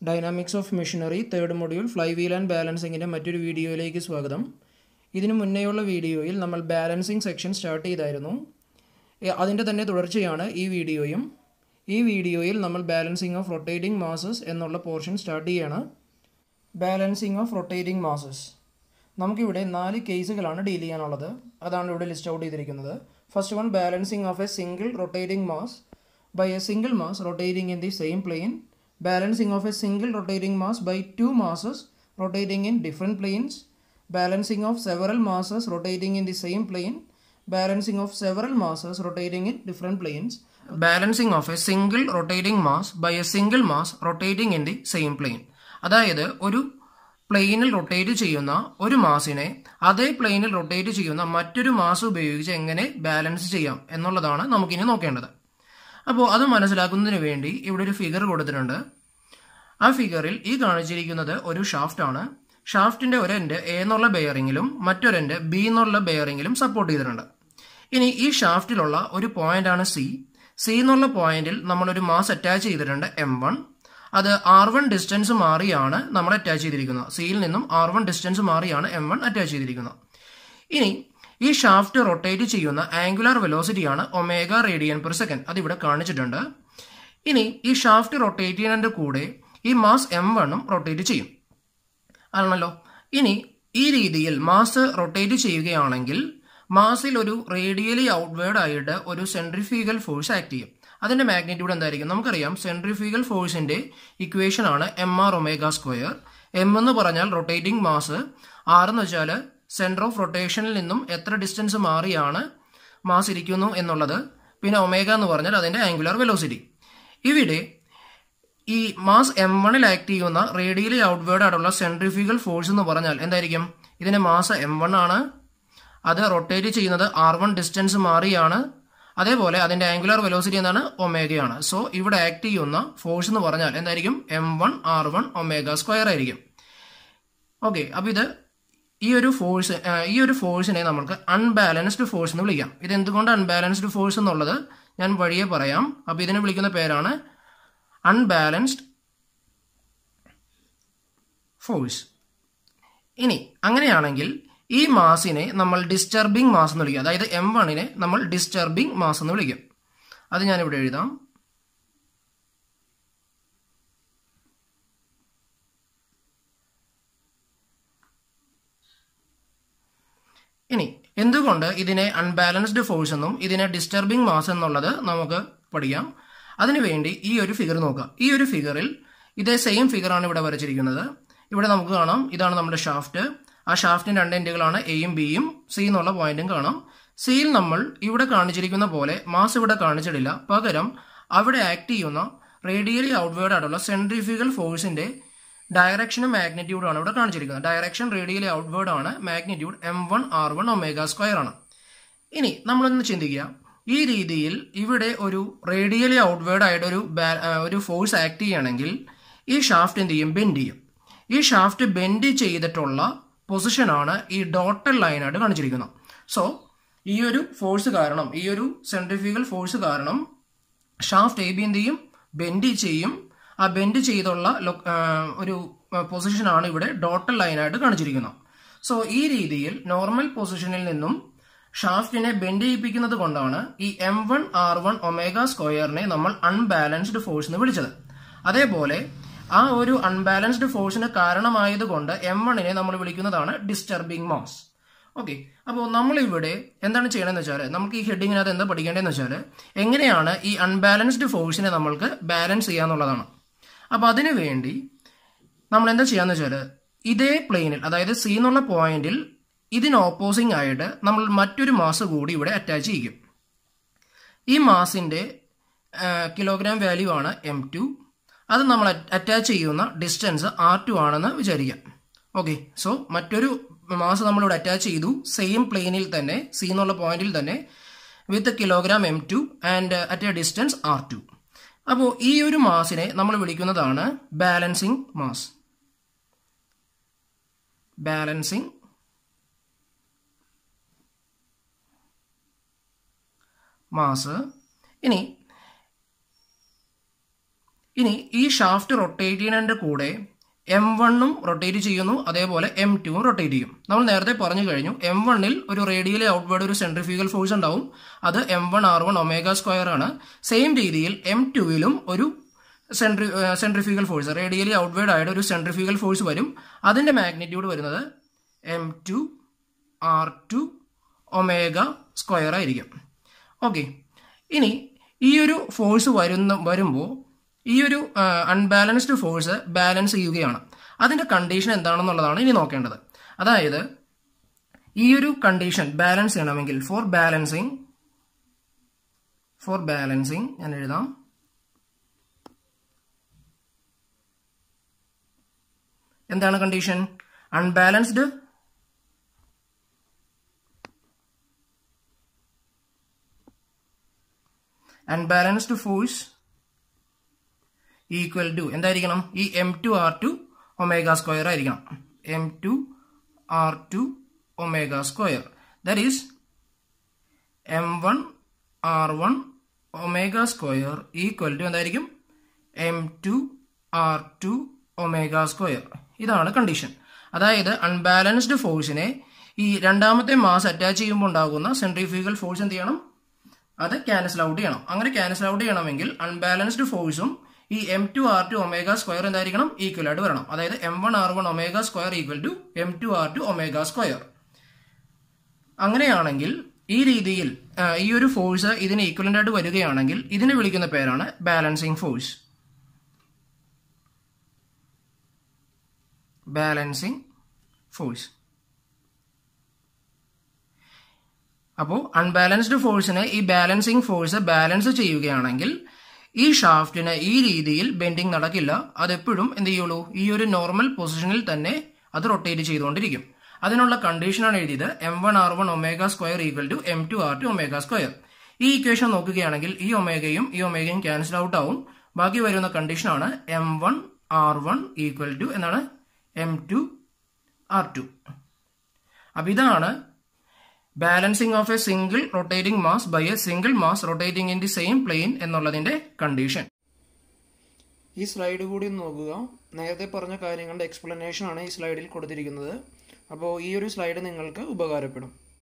dynamics of machinery third module fly wheel and ബാലൻസിങ്ങിൻ്റെ മറ്റൊരു വീഡിയോയിലേക്ക് സ്വാഗതം ഇതിനു മുന്നേയുള്ള വീഡിയോയിൽ നമ്മൾ ബാലൻസിങ് സെക്ഷൻ സ്റ്റാർട്ട് ചെയ്തായിരുന്നു എ- അതിൻ്റെ തന്നെ തുടർച്ചയാണ് ഈ വീഡിയോയും ഈ വീഡിയോയിൽ നമ്മൾ ബാലൻസിങ് ഓഫ് റൊട്ടേറ്റിംഗ് മാസസ് എന്നുള്ള പോർഷൻ സ്റ്റാർട്ട് ചെയ്യാണ് ബാലൻസിങ് ഓഫ് റൊട്ടേറ്റിംഗ് മാസസ് നമുക്കിവിടെ നാല് കേസുകളാണ് ഡീൽ ചെയ്യാനുള്ളത് അതാണ് ഇവിടെ ലിസ്റ്റ് ഔട്ട് ചെയ്തിരിക്കുന്നത് first one balancing of a single rotating mass by a single mass rotating in the same plane balancing of a single rotating mass by two masses rotating in different planes balancing of several masses rotating in the same plane balancing of several masses rotating in different planes balancing of a single rotating mass by a single mass rotating in the same plane അതായത് ഒരു പ്ലെയിനിൽ rotate ചെയ്യുന്ന ഒരു മാസിനെ അതേ പ്ലെയിനിൽ rotate ചെയ്യുന്ന മറ്റൊരു mass ഉപയോഗിച്ച് എങ്ങനെ ബാലൻസ് ചെയ്യാം എന്നുള്ളതാണ് നമുക്കിനി നോക്കേണ്ടത് അപ്പോൾ അത് മനസ്സിലാക്കുന്നതിന് വേണ്ടി ഇവിടെ ഒരു ഫിഗർ കൊടുത്തിട്ടുണ്ട് ആ ഫിഗറിൽ ഈ കാണിച്ചിരിക്കുന്നത് ഒരു ഷാഫ്റ്റ് ആണ് ഷാഫ്റ്റിന്റെ ഒരു എൻഡ് എ എന്നുള്ള ബെയറിങ്ങിലും മറ്റൊരു എൻഡ് ബി എന്നുള്ള ബെയറിങ്ങിലും സപ്പോർട്ട് ചെയ്തിട്ടുണ്ട് ഇനി ഈ ഷാഫ്റ്റിലുള്ള ഒരു പോയിന്റ് ആണ് സി സി എന്നുള്ള പോയിന്റിൽ നമ്മളൊരു മാസ് അറ്റാച്ച് ചെയ്തിട്ടുണ്ട് എം വൺ അത് ആർ വൺ ഡിസ്റ്റൻസ് മാറിയാണ് നമ്മൾ അറ്റാച്ച് ചെയ്തിരിക്കുന്നത് സിയിൽ നിന്നും ആർ വൺ ഡിസ്റ്റൻസ് മാറിയാണ് എം വൺ അറ്റാച്ച് ചെയ്തിരിക്കുന്നത് ഇനി ഈ ഷാഫ്റ്റ് റൊട്ടേറ്റ് ചെയ്യുന്ന ആംഗുലാർ വെലോസിറ്റിയാണ് ഒമേഗ റേഡിയൻ പെർ സെക്കൻഡ് അത് ഇവിടെ കാണിച്ചിട്ടുണ്ട് ഇനി ഈ ഷാഫ്റ്റ് റൊട്ടേറ്റ് ചെയ്യുന്നതിന്റെ കൂടെ ഈ മാസ് എം വണ്ണും റൊട്ടേറ്റ് ചെയ്യും ആണല്ലോ ഇനി ഈ രീതിയിൽ മാസ് റൊട്ടേറ്റ് ചെയ്യുകയാണെങ്കിൽ മാസിൽ ഒരു റേഡിയലി ഔട്ട്വേർഡ് ആയിട്ട് ഒരു സെൻട്രിഫ്യൂഗൽ ഫോഴ്സ് ആക്ട് ചെയ്യും അതിന്റെ മാഗ്നിറ്റ്യൂഡ് എന്തായിരിക്കും നമുക്കറിയാം സെൻട്രിഫ്യൂഗൽ ഫോഴ്സിന്റെ ഇക്വേഷൻ ആണ് M R omega square M എന്ന് പറഞ്ഞാൽ റൊട്ടേറ്റിംഗ് മാസ് ആർ എന്ന് വെച്ചാൽ സെന്റർ ഓഫ് റൊട്ടേഷനിൽ നിന്നും എത്ര ഡിസ്റ്റൻസ് മാറിയാണ് മാസ് ഇരിക്കുന്നു എന്നുള്ളത് പിന്നെ ഒമേഗ എന്ന് പറഞ്ഞാൽ അതിന്റെ ആംഗുലർ വെലോസിറ്റി ഇവിടെ ഈ മാസ് എം വണ്ണിൽ ആക്ട് ചെയ്യുന്ന റേഡിയലി ഔട്ട്വേർഡ് ആയിട്ടുള്ള സെൻട്രിഫ്യൂഗൽ ഫോഴ്സ് എന്ന് പറഞ്ഞാൽ എന്തായിരിക്കും ഇതിന്റെ മാസ് എം വൺ ആണ് അത് റൊട്ടേറ്റ് ചെയ്യുന്നത് ആർ വൺ ഡിസ്റ്റൻസ് മാറിയാണ് അതേപോലെ അതിന്റെ ആംഗുലർ വെലോസിറ്റി എന്താണ് ഒമേഗയാണ് സോ ഇവിടെ ആക്ട് ചെയ്യുന്ന ഫോഴ്സ് എന്ന് പറഞ്ഞാൽ എന്തായിരിക്കും M one R one omega square ആയിരിക്കും ഓക്കെ അപ്പൊ ഇത് ഈ ഒരു ഫോഴ്സ് ഈ ഒരു ഫോഴ്സിനെ നമുക്ക് അൺബാലൻസ്ഡ് ഫോഴ്സ് എന്ന് വിളിക്കാം ഇത് എന്തുകൊണ്ട് അൺബാലൻസ്ഡ് ഫോഴ്സ് എന്നുള്ളത് ഞാൻ വഴിയെ പറയാം അപ്പൊ ഇതിനെ വിളിക്കുന്ന പേരാണ് അൺബാലൻസ്ഡ് ഫോഴ്സ് ഇനി അങ്ങനെയാണെങ്കിൽ ഈ മാസിനെ നമ്മൾ ഡിസ്റ്റർബിംഗ് മാസ് എന്ന് വിളിക്കും അതായത് എം വണ്ണിനെ നമ്മൾ ഡിസ്റ്റർബിംഗ് മാസ് എന്ന് വിളിക്കും അത് ഞാനിവിടെ എഴുതാം ഇനി എന്തുകൊണ്ട് ഇതിനെ അൺബാലൻസ്ഡ് ഫോഴ്സ് എന്നും ഇതിനെ ഡിസ്റ്റർബിംഗ് മാസ് എന്നുള്ളത് നമുക്ക് പഠിക്കാം അതിനുവേണ്ടി ഈ ഒരു ഫിഗർ നോക്കാം ഈ ഒരു ഫിഗറിൽ ഇതേ സെയിം ഫിഗറാണ് ഇവിടെ വരച്ചിരിക്കുന്നത് ഇവിടെ നമുക്ക് കാണാം ഇതാണ് നമ്മുടെ ഷാഫ്റ്റ് ആ ഷാഫ്റ്റിന്റെ രണ്ട് എൻഡുകളാണ് എയും ബിയും സി എന്നുള്ള പോയിന്റും കാണാം സിയിൽ നമ്മൾ ഇവിടെ കാണിച്ചിരിക്കുന്ന പോലെ മാസ് ഇവിടെ കാണിച്ചിട്ടില്ല പകരം അവിടെ ആക്ട് ചെയ്യുന്ന റേഡിയലി ഔട്ട്വേർഡ് ആയിട്ടുള്ള സെൻട്രിഫ്യൂഗൽ ഫോഴ്സിന്റെ ഡയറക്ഷനും മാഗ്നിറ്റ്യൂഡും ആണ് ഇവിടെ കാണിച്ചിരിക്കുന്നത് ഡയറക്ഷൻ റേഡിയലി ഔട്ട്വേർഡ് ആണ് magnitude M one R one omega square ആണ് ഇനി നമ്മളൊന്ന് ചിന്തിക്കുക ഈ രീതിയിൽ ഇവിടെ ഒരു റേഡിയലി ഔട്ട്വേർഡ് ആയിട്ട് ഒരു ബാ- ആ, ഒരു ഫോഴ്സ് ആക്ട് ചെയ്യുകയാണെങ്കിൽ ഈ ഷാഫ്റ്റ് എന്ത് ചെയ്യും ബെൻഡ് ചെയ്യും ഈ ഷാഫ്റ്റ് ബെൻഡ് ചെയ്തിട്ടുള്ള പൊസിഷനാണ് ഈ ഡോട്ടഡ് ലൈനായിട്ട് കാണിച്ചിരിക്കുന്നത് സോ ഈ ഒരു ഫോഴ്സ് കാരണം ഈ ഒരു സെൻട്രിഫ്യൂഗൽ ഫോഴ്സ് കാരണം ഷാഫ്റ്റ് എ ബി എന്ത് ചെയ്യും ബെൻഡ് ചെയ്യും ആ ബെൻഡ് ചെയ്തുള്ള ലൊ- ആ, ഒരു പൊസിഷനാണ് ഇവിടെ ഡോട്ടൽ ലൈനായിട്ട് കാണിച്ചിരിക്കുന്നത് സോ ഈ രീതിയിൽ നോർമൽ പൊസിഷനിൽ നിന്നും ഷാഫ്റ്റിനെ ബെൻഡ് ചെയ്യിപ്പിക്കുന്നത് കൊണ്ടാണ് ഈ M one R one omega സ്ക്വയറിനെ നമ്മൾ അൺബാലൻസ്ഡ് ഫോഴ്സ് എന്ന് വിളിച്ചത് അതേപോലെ ആ ഒരു അൺബാലൻസ്ഡ് ഫോഴ്സിന് കാരണമായതുകൊണ്ട് എം വണ്ണിനെ നമ്മൾ വിളിക്കുന്നതാണ് ഡിസ്റ്റർബിംഗ് മാസ് ഓക്കെ അപ്പോൾ നമ്മളിവിടെ എന്താണ് ചെയ്യണമെന്ന് വെച്ചാൽ നമുക്ക് ഈ ഹെഡിങ്ങിനകത്ത് എന്താ പഠിക്കേണ്ടതെന്ന് വെച്ചാൽ എങ്ങനെയാണ് ഈ അൺബാലൻസ്ഡ് ഫോഴ്സിനെ നമ്മൾക്ക് ബാലൻസ് ചെയ്യാന്നുള്ളതാണ് അപ്പോൾ അതിനു വേണ്ടി നമ്മൾ എന്താ ചെയ്യാന്ന് വെച്ചാൽ ഇതേ പ്ലെയിനിൽ അതായത് സി എന്നുള്ള പോയിന്റിൽ ഇതിന് ഓപ്പോസിംഗ് ആയിട്ട് നമ്മൾ മറ്റൊരു മാസ് കൂടി ഇവിടെ അറ്റാച്ച് ചെയ്യും ഈ മാസിന്റെ കിലോഗ്രാം വാല്യൂ ആണ് എം ടു അത് നമ്മൾ അറ്റാച്ച് ചെയ്യുന്ന ഡിസ്റ്റൻസ് ആർ ടു ആണെന്ന് വിചാരിക്കാം ഓക്കെ സോ മറ്റൊരു മാസ് നമ്മളിവിടെ അറ്റാച്ച് ചെയ്തു സെയിം പ്ലെയിനിൽ തന്നെ സി എന്നുള്ള പോയിന്റിൽ തന്നെ with kilogram M two and at a distance R two അപ്പോൾ ഈ ഒരു മാസിനെ നമ്മൾ വിളിക്കുന്നതാണ് ബാലൻസിങ് മാസ് ബാലൻസിങ് മാസ് ഇനി ഇനി ഈ ഷാഫ്റ്റ് റൊട്ടേറ്റ് ചെയ്യുന്നതിൻ്റെ കൂടെ എം വണ്ണും റൊട്ടേറ്റ് ചെയ്യുന്നു അതേപോലെ എം ടുവും റൊട്ടേറ്റ് ചെയ്യും നമ്മൾ നേരത്തെ പറഞ്ഞു കഴിഞ്ഞു എം വണ്ണിൽ ഒരു റേഡിയലി ഔട്ട്വേർഡ് ഒരു സെൻട്രിഫ്യൂഗൽ ഫോഴ്സ് ഉണ്ടാവും അത് M one R one omega square ആണ് സെയിം രീതിയിൽ എം ടുവിലും ഒരു സെൻട്രി സെൻട്രിഫ്യൂഗൽ ഫോഴ്സ് റേഡിയലി ഔട്ട്വേർഡ് ആയിട്ട് ഒരു സെൻട്രിഫ്യൂഗൽ ഫോഴ്സ് വരും അതിൻ്റെ മാഗ്നിറ്റ്യൂഡ് വരുന്നത് M two R two omega square ആയിരിക്കും ഓക്കെ ഇനി ഈ ഒരു ഫോഴ്സ് വരുന്ന വരുമ്പോൾ ഈ ഒരു അൺബാലൻസ്ഡ് ഫോഴ്സ് ബാലൻസ് ചെയ്യുകയാണ് അതിൻ്റെ കണ്ടീഷൻ എന്താണെന്നുള്ളതാണ് ഇനി നോക്കേണ്ടത് അതായത് ഈ ഒരു കണ്ടീഷൻ ബാലൻസ് ചെയ്യണമെങ്കിൽ ഫോർ ബാലൻസിങ് ഫോർ ബാലൻസിങ് ഞാൻ എഴുതാം എന്താണ് condition unbalanced unbalanced force equal to എന്തായിരിക്കണം ഈ M two R two omega square ആയിരിക്കണം M two R two omega square that is M one R one omega square equal to എന്തായിരിക്കും M two R two omega square ഇതാണ് condition അതായത് unbalanced ഫോഴ്സിനെ ഈ രണ്ടാമത്തെ mass attach ചെയ്യുമ്പോൾ ഉണ്ടാകുന്ന centrifugal force എന്ത് ചെയ്യണം അത് ക്യാൻസൽ ഔട്ട് ചെയ്യണം അങ്ങനെ ക്യാൻസൽ ഔട്ട് ചെയ്യണമെങ്കിൽ അൺബാലൻസ്ഡ് ഫോഴ്സും ഈ M two R two omega square എന്തായിരിക്കണം ഈക്വൽ ആയിട്ട് വരണം അതായത് M one R one omega square equal to M two R two omega square അങ്ങനെയാണെങ്കിൽ ഈ രീതിയിൽ ആ, ഈ ഒരു ഫോഴ്സ് ഇതിന് ഈക്വലന്റ് ആയിട്ട് വരികയാണെങ്കിൽ ഇതിനെ വിളിക്കുന്ന പേരാണ് ബാലൻസിങ് ഫോഴ്സ് ബാലൻസിങ് ഫോഴ്സ് അപ്പോൾ അൺബാലൻസ്ഡ് ഫോഴ്സിനെ ഈ ബാലൻസിങ് ഫോഴ്സ് ബാലൻസ് ചെയ്യുകയാണെങ്കിൽ ഈ ഷാഫ്റ്റിന് ഈ രീതിയിൽ ബെൻഡിങ് നടക്കില്ല അതെപ്പോഴും എന്ത് ചെയ്യുള്ളൂ ഈ ഒരു നോർമൽ പൊസിഷനിൽ തന്നെ അത് റൊട്ടേറ്റ് ചെയ്തുകൊണ്ടിരിക്കും അതിനുള്ള കണ്ടീഷനാണ് എഴുതിയത് M one R one omega square equal to M two R two omega square ഈ ഇക്വേഷൻ നോക്കുകയാണെങ്കിൽ ഈ ഒമേഗയും ഈ ഒമേഗയും ക്യാൻസൽ ഔട്ട് ആവും ബാക്കി വരുന്ന കണ്ടീഷനാണ് M one R one equal to എന്നാണ് എം ടു ആർ ടു അപ്പം ഇതാണ് balancing of a single rotating mass by a single mass rotating in the same plane എന്നുള്ളതിന്റെ കണ്ടീഷൻ ഈ സ്ലൈഡ് കൂടി ഒന്ന് നോക്കുക നേരത്തെ പറഞ്ഞ കാര്യങ്ങളുടെ എക്സ്പ്ലനേഷൻ ആണ് ഈ സ്ലൈഡിൽ കൊടുത്തിരിക്കുന്നത് അപ്പോൾ ഈ ഒരു സ്ലൈഡ് നിങ്ങൾക്ക് ഉപകാരപ്പെടും